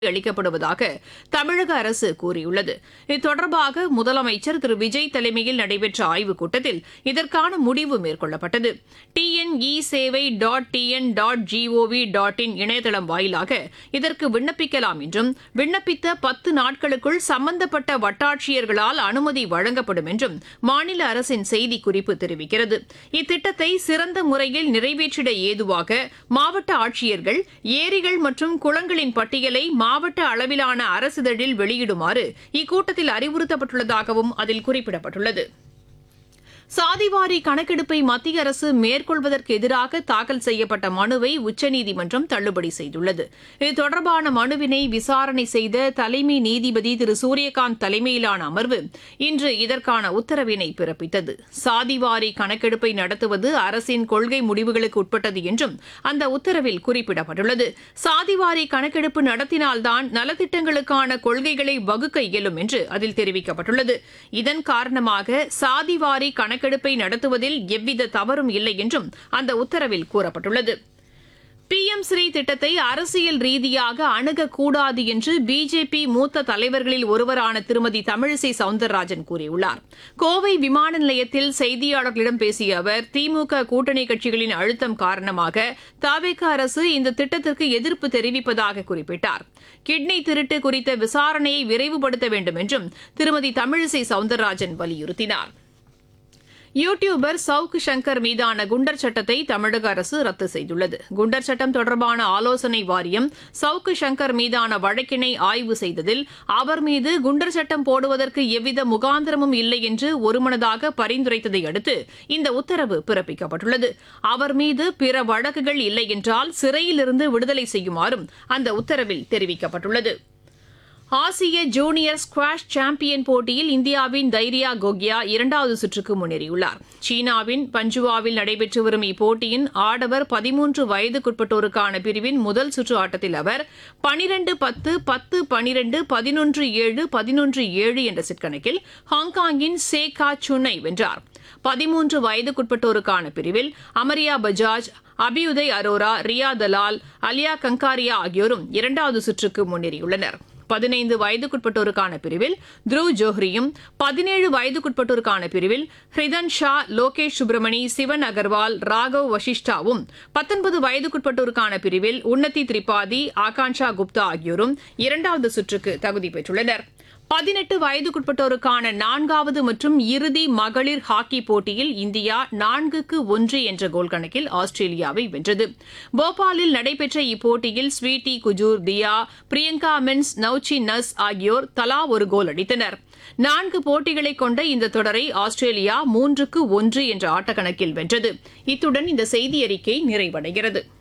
அளிக்கப்படுவதாக தமிழக அரசு கூறியுள்ளது இது தொடர்பாக முதலமைச்சர் திரு விஜய் தலைமையில் நடைபெற்ற ஆய்வுக் கூட்டத்தில் இதற்கான முடிவு மேற்கொள்ளப்பட்டது டிஎன்இ சேவை dot TN dot GOV dot in இணையதளம் வாயிலாக இதற்கு விண்ணப்பிக்கலாம் என்றும் விண்ணப்பித்த பத்து நாட்களுக்குள் சம்பந்தப்பட்ட வட்டாட்சியர்களால் அனுமதி வழங்கப்படும் என்றும் மாநில அரசின் செய்திக்குறிப்பு தெரிவிக்கிறது இத்திட்டத்தை சிறந்த முறையில் நிறைவேற்றிட ஏதுவாக மாவட்ட ஆட்சியர்கள் ஏரிகள் மற்றும் குளங்களின் பட்டியலை மாவட்ட அளவிலான அரசிதழில் வெளியிடுமாறு இக்கூட்டத்தில் அறிவுறுத்தப்பட்டுள்ளதாகவும் அதில் குறிப்பிடப்பட்டுள்ளது சாதிவாரி கணக்கெடுப்பை மத்திய அரசு மேற்கொள்வதற்கு எதிராக தாக்கல் செய்யப்பட்ட மனுவை உச்சநீதிமன்றம் தள்ளுபடி செய்துள்ளது இது தொடர்பான மனுவினை விசாரணை செய்த தலைமை நீதிபதி திரு சூரியகாந்த் தலைமையிலான அமர்வு இன்று இதற்கான உத்தரவினை பிறப்பித்தது சாதிவாரி கணக்கெடுப்பை நடத்துவது அரசின் கொள்கை முடிவுகளுக்கு உட்பட்டது என்றும் அந்த உத்தரவில் குறிப்பிடப்பட்டுள்ளது சாதிவாரி கணக்கெடுப்பு நடத்தினால்தான் நலத்திட்டங்களுக்கான கொள்கைகளை வகுக்க இயலும் என்று அதில் தெரிவிக்கப்பட்டுள்ளது இதன் காரணமாக சாதிவாரி கணக்கெடுப்பை நடத்துவதில் எவ்வித தவறும் இல்லை என்றும் அந்த உத்தரவில் கூறப்பட்டுள்ளது பிஎம் ஸ்ரீ திட்டத்தை அரசியல் ரீதியாக அணுகக்கூடாது என்று பிஜேபி மூத்த தலைவர்களில் ஒருவரான திருமதி தமிழிசை சவுந்தரராஜன் கூறியுள்ளார் கோவை விமான நிலையத்தில் செய்தியாளர்களிடம் பேசிய அவர் திமுக கூட்டணி கட்சிகளின் அழுத்தம் காரணமாக தாவேக அரசு இந்த திட்டத்திற்கு எதிர்ப்பு தெரிவிப்பதாக குறிப்பிட்டார் கிட்னி திருட்டு குறித்த விசாரணையை விரைவுபடுத்த வேண்டும் என்றும் திருமதி தமிழிசை சவுந்தரராஜன் வலியுறுத்தினார் யூ டியூபர் சவுக் சங்கர் மீதான குண்டர் சட்டத்தை தமிழக அரசு ரத்து செய்துள்ளது குண்டர் சட்டம் தொடர்பான ஆலோசனை வாரியம் சவுக் சங்கர் மீதான வழக்கினை ஆய்வு செய்ததில் அவர் மீது குண்டர் சட்டம் போடுவதற்கு எவ்வித முகாந்திரமும் இல்லை என்று ஒருமனதாக பரிந்துரைத்ததை அடுத்து இந்த உத்தரவு பிறப்பிக்கப்பட்டுள்ளது அவர் மீது பிற வழக்குகள் இல்லை என்றால் சிறையிலிருந்து விடுதலை செய்யுமாறும் அந்த உத்தரவில் தெரிவிக்கப்பட்டுள்ளது ஆசிய ஜூனியர் ஸ்குவாஷ் சாம்பியன் போட்டியில் இந்தியாவின் தைரியா கோகியா இரண்டாவது சுற்றுக்கு முன்னேறியுள்ளார் சீனாவின் பஞ்சுவாவில் நடைபெற்று வரும் இப்போட்டியின் ஆடவர் பதிமூன்று வயதுக்குட்பட்டோருக்கான பிரிவின் முதல் சுற்று ஆட்டத்தில் அவர் பனிரெண்டு பத்து பத்து பனிரெண்டு பதினொன்று ஏழு பதினொன்று ஏழு என்ற செட் கணக்கில் ஹாங்காங்கின் சேகா சுனை வென்றார் பதிமூன்று வயதுக்குட்பட்டோருக்கான பிரிவில் அமரியா பஜாஜ் அபியுதய் அரோரா ரியா தலால் அலியா கங்காரியா ஆகியோரும் இரண்டாவது சுற்றுக்கு முன்னேறியுள்ளனர் பதினைந்து வயதுக்குட்பட்டோருக்கான பிரிவில் த்ருவ் ஜோஹ்ரியும் பதினேழு வயதுக்குட்பட்டோருக்கான பிரிவில் ஹிரிதன் ஷா லோகேஷ் சுப்ரமணி சிவன் அகர்வால் ராகவ் வஷிஷ்டாவும் பத்தொன்பது வயதுக்குட்பட்டோருக்கான பிரிவில் உன்னதி திரிபாதி ஆகாங்ஷா குப்தா ஆகியோரும் இரண்டாவது சுற்றுக்கு தகுதி பெற்றுள்ளனர் பதினெட்டு வயதுக்குட்பட்டோருக்கான நான்காவது மற்றும் இறுதி மகளிர் ஹாக்கி போட்டியில் இந்தியா நான்குக்கு ஒன்று என்ற கோல் கணக்கில் ஆஸ்திரேலியாவை வென்றது போபாலில் நடைபெற்ற இப்போட்டியில் ஸ்வீட்டி குஜூர் தியா பிரியங்கா மென்ஸ் நவ்ச்சி நஸ் ஆகியோர் தலா ஒரு கோல் அடித்தனர் நான்கு போட்டிகளை கொண்ட இந்த தொடரை ஆஸ்திரேலியா மூன்றுக்கு ஒன்று என்ற ஆட்டக்கணக்கில் வென்றது இத்துடன் இந்த செய்தி அறிக்கை நிறைவடைகிறது